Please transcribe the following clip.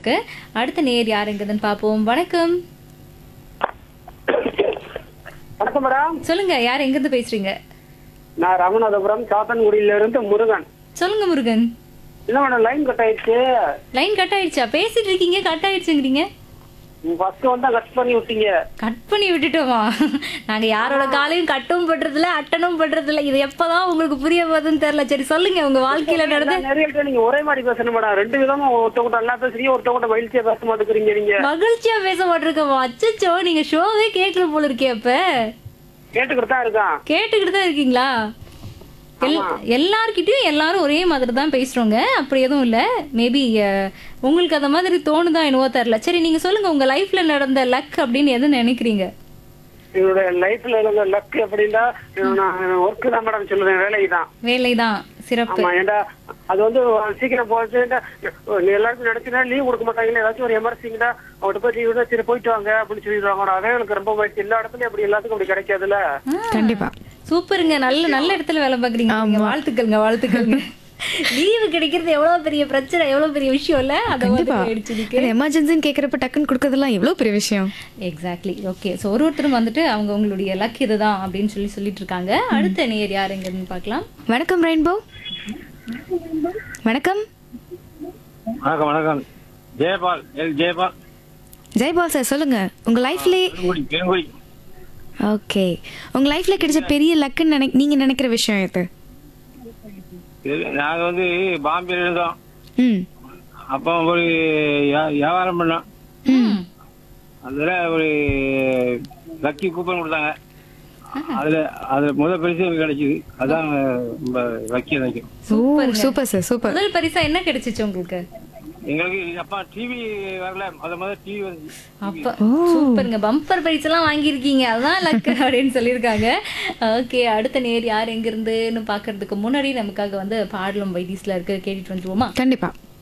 இருக்கு அடுத்த நேர் யார் எங்குதுன்னு பார்ப்போம் வணக்கம் வணக்கம் மேடம் சொல்லுங்க யார் எங்கிருந்து பேசுறீங்க நான் ராமநாதபுரம் சாத்தன்குடியில இருந்து முருகன் சொல்லுங்க முருகன் இல்ல மேடம் லைன் கட் ஆயிடுச்சு லைன் கட் ஆயிடுச்சா பேசிட்டு இருக்கீங்க கட் ஆயிடுச்சுங்கிறீங்க ஃபர்ஸ்ட் வந்தா கட் பண்ணி விட்டீங்க கட் பண்ணி விட்டுட்டோமா நாங்க யாரோட காலையும் கட்டும் பண்றதில்ல அட்டனும் பண்றதில்ல இது எப்பதான் உங்களுக்கு புரிய போகுதுன்னு தெரியல சரி சொல்லுங்க உங்க வாழ்க்கையில நடந்த நிறைய பேர் நீங்க ஒரே மாதிரி பேசணும் மேடம் ரெண்டு விதமா ஒருத்தவங்க நல்லா பேசுறீங்க ஒருத்தவங்க மகிழ்ச்சியா பேச மாட்டேங்கிறீங்க நீங்க மகிழ்ச்சியா பேச மாட்டிருக்கோம் அச்சச்சோ நீங்க ஷோவே கேட்கல போல இருக்கே அப்ப கேட்டுக்கிட்டு தான் இருக்கான் கேட்டுக்கிட்டு தான் இருக்கீங்களா எல்- எல்லார்கிட்டயும் எல்லாரும் ஒரே மாதிரி தான் பேசுறோங்க அப்படி எதுவும் இல்ல மேபி உங்களுக்கு அந்த மாதிரி தோணுதா என்னவோ தெரியல சரி நீங்க சொல்லுங்க உங்க லைஃப்ல நடந்த லக் அப்படின்னு எது நினைக்கிறீங்க என்னோட லைஃப்ல இருந்த லக் எப்படின்னா நான் ஒர்க் தான் மேடம் சொல்லுவேன் வேலைக்கு தான் வேலைதான் சிறப்பு ஆமா ஏன்டா அது வந்து சீக்கிரம் போச்சு எல்லாருக்கும் நினைச்சுனா லீவ் கொடுக்க மாட்டாங்களே ஏதாச்சும் ஒரு எமர்ஜென்சிங்கடா அவட்ட போய் லீவ் சரி போயிட்டு வாங்க அப்படின்னு சொல்லிடுவாங்க அதே எனக்கு ரொம்ப மகிழ்ச்சி எல்லா இடத்துலயும் அப்படி எல்லாத்துக்கும் அப்படி கிடைக்காதுல்ல கண்டிப்பா சூப்பருங்க நல்ல நல்ல இடத்துல வேலை பாக்குறீங்க நீங்க. வாழ்த்துக்கள்ங்க வாழ்த்துக்கள்ங்க லீவு கிடைக்கிறது எவ்வளவு பெரிய பிரச்சனை எவ்வளவு பெரிய விஷயம் இல்ல அத வந்து கண்டிப்பா ஆயிடுச்சு அது எமர்ஜென்சின்னு கேக்குறப்ப டக்குன்னு கொடுக்கறதெல்லாம் எவ்வளவு பெரிய விஷயம் எக்ஸாக்ட்லி ஓகே ஸோ ஒரு ஒருத்தரும் வந்துட்டு அவங்க உங்களுடைய லக் இதுதான் அப்படின்னு சொல்லி சொல்லிட்டு இருக்காங்க அடுத்த நேர் யார் எங்கன்னு பார்க்கலாம் வணக்கம் ரெயின்போ வணக்கம் வணக்கம் வணக்கம் ஜெயபால் எல் ஜெயபால் ஜெய்பால் சார் சொல்லுங்க உங்க லைஃப்ல பெருங்குடி பெருங்குடி ஓகே உங்க லைஃப்ல கிடைச்ச பெரிய லக்குன்னு நினை நீங்க நினைக்கிற விஷயம் எது இது நாங்க வந்து பாம்பேல இருந்தோம் ம் அப்போ ஒரு வியா- வியாபாரம் பண்ணோம் ம் அதுல ஒரு லக்கி கூப்பன் கொடுத்தாங்க அதுல அதுல முதல் பரிசு எனக்கு கிடைச்சது அதான் ரொம்ப லக்கி எனக்கு ஓ சூப்பர் சார் சூப்பர் முதல் பரிசா என்ன கிடைச்சிச்சு உங்களுக்கு எங்களுக்கு அப்பா டிவி வரல முத முத டிவி வந்து அப்ப சூப்பருங்க பம்பர் பரிசு எல்லாம் வாங்கியிருக்கீங்க அதான் லக் அப்படின்னு சொல்லியிருக்காங்க ஓகே அடுத்த நேர் யார் எங்க இருந்துன்னு பாக்குறதுக்கு முன்னாடி நமக்காக வந்து பாடலும் வைத்தீஸ்ல இருக்கு கேட்டுட்டு வந்துருவோமா கண்டிப்பா